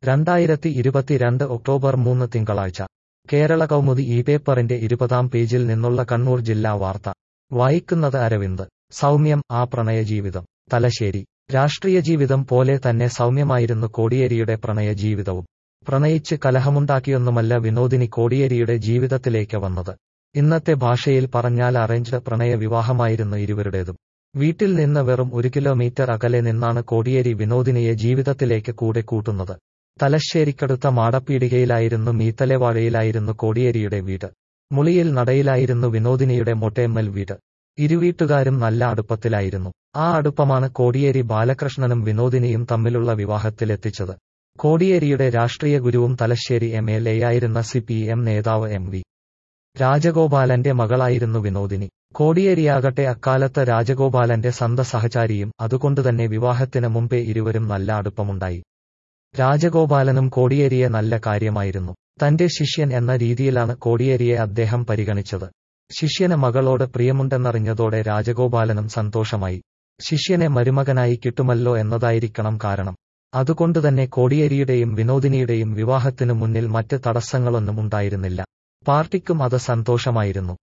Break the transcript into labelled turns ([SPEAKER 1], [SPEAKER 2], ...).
[SPEAKER 1] രണ്ടായിരത്തി ഇരുപത്തിരണ്ട് ഒക്ടോബർ മൂന്ന് തിങ്കളാഴ്ച കേരള കൗമുദി ഈ പേപ്പറിന്റെ ഇരുപതാം പേജിൽ നിന്നുള്ള കണ്ണൂർ ജില്ലാ വാർത്ത വായിക്കുന്നത് അരവിന്ദ് സൗമ്യം ആ പ്രണയജീവിതം തലശ്ശേരി രാഷ്ട്രീയ ജീവിതം പോലെ തന്നെ സൗമ്യമായിരുന്നു കോടിയേരിയുടെ പ്രണയ ജീവിതവും പ്രണയിച്ച് കലഹമുണ്ടാക്കിയൊന്നുമല്ല വിനോദിനി കോടിയേരിയുടെ ജീവിതത്തിലേക്ക് വന്നത് ഇന്നത്തെ ഭാഷയിൽ പറഞ്ഞാൽ അറേഞ്ച്ഡ് പ്രണയ വിവാഹമായിരുന്നു ഇരുവരുടേതും വീട്ടിൽ നിന്ന് വെറും ഒരു കിലോമീറ്റർ അകലെ നിന്നാണ് കോടിയേരി വിനോദിനിയെ ജീവിതത്തിലേക്ക് കൂടെ കൂട്ടുന്നത് തലശ്ശേരിക്കടുത്ത മാടപ്പീടികയിലായിരുന്നു മീത്തലെവാഴയിലായിരുന്നു കോടിയേരിയുടെ വീട് മുളിയിൽ നടയിലായിരുന്നു വിനോദിനിയുടെ മൊട്ടേമ്മൽ വീട് ഇരുവീട്ടുകാരും നല്ല അടുപ്പത്തിലായിരുന്നു ആ അടുപ്പമാണ് കോടിയേരി ബാലകൃഷ്ണനും വിനോദിനിയും തമ്മിലുള്ള വിവാഹത്തിലെത്തിച്ചത് കോടിയേരിയുടെ രാഷ്ട്രീയ ഗുരുവും തലശ്ശേരി എം എൽ എയായിരുന്ന സി പി എം നേതാവ് എം വി രാജഗോപാലന്റെ മകളായിരുന്നു വിനോദിനി കോടിയേരിയാകട്ടെ അക്കാലത്ത് രാജഗോപാലന്റെ സന്ത സഹചാരിയും അതുകൊണ്ടുതന്നെ വിവാഹത്തിന് മുമ്പേ ഇരുവരും നല്ല അടുപ്പമുണ്ടായി രാജഗോപാലനും കോടിയേരിയെ നല്ല കാര്യമായിരുന്നു തന്റെ ശിഷ്യൻ എന്ന രീതിയിലാണ് കോടിയേരിയെ അദ്ദേഹം പരിഗണിച്ചത് ശിഷ്യന് മകളോട് പ്രിയമുണ്ടെന്നറിഞ്ഞതോടെ രാജഗോപാലനും സന്തോഷമായി ശിഷ്യനെ മരുമകനായി കിട്ടുമല്ലോ എന്നതായിരിക്കണം കാരണം അതുകൊണ്ടുതന്നെ കോടിയേരിയുടെയും വിനോദിനിയുടെയും വിവാഹത്തിനു മുന്നിൽ മറ്റ് തടസ്സങ്ങളൊന്നും ഉണ്ടായിരുന്നില്ല പാർട്ടിക്കും അത് സന്തോഷമായിരുന്നു